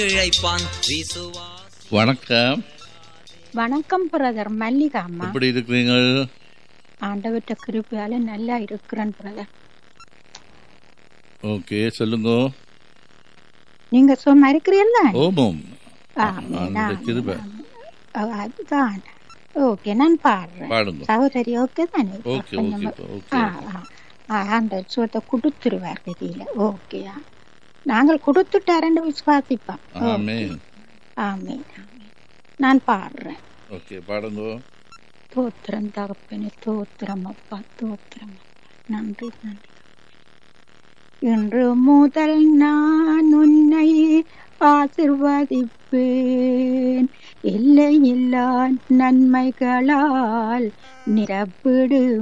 இழைப்பான் விசுவாசி வணக்கம் வணக்கம் பிரதர் மல்லிகா அம்மா எப்படி இருக்கிறீங்க ஆண்டவர்கிட்ட கிருப்பையால நல்லா இருக்கிறேன் பிரதர் ஓகே சொல்லுங்க நீங்க சும்மா இருக்கிறீல்ல ஓமம் ஆமென், அந்த ஆமென், கிருபை ஆமென். ஓ, அதுதான் ஓகே நான் பாடுறேன் பாடுங்க சகோதரி ஓகே தானே ஓகே கொஞ்சம் ஓகே ஆ, ஓகே ஆ. ஆ, ஆண்டவர் சுகத்தை கொடுத்துருவார் கதியில ஓகேயா நாங்கள் கொடுத்துட்டாரன்னு விசுவாசிப்போம் ஆமென் ஆமீன் ஆமீன் நான் பாடுறேன் ஓகே பாடுங்க தோத்திரம் தகப்பனே தோத்திரம் அப்பா தோத்திரம் அப்பா நன்றி நன்றி இன்று முதல் நான் உன்னை ஆசிர்வதிப்பேன் எல்லையில்லா நன்மைகளால் நிரப்பிடு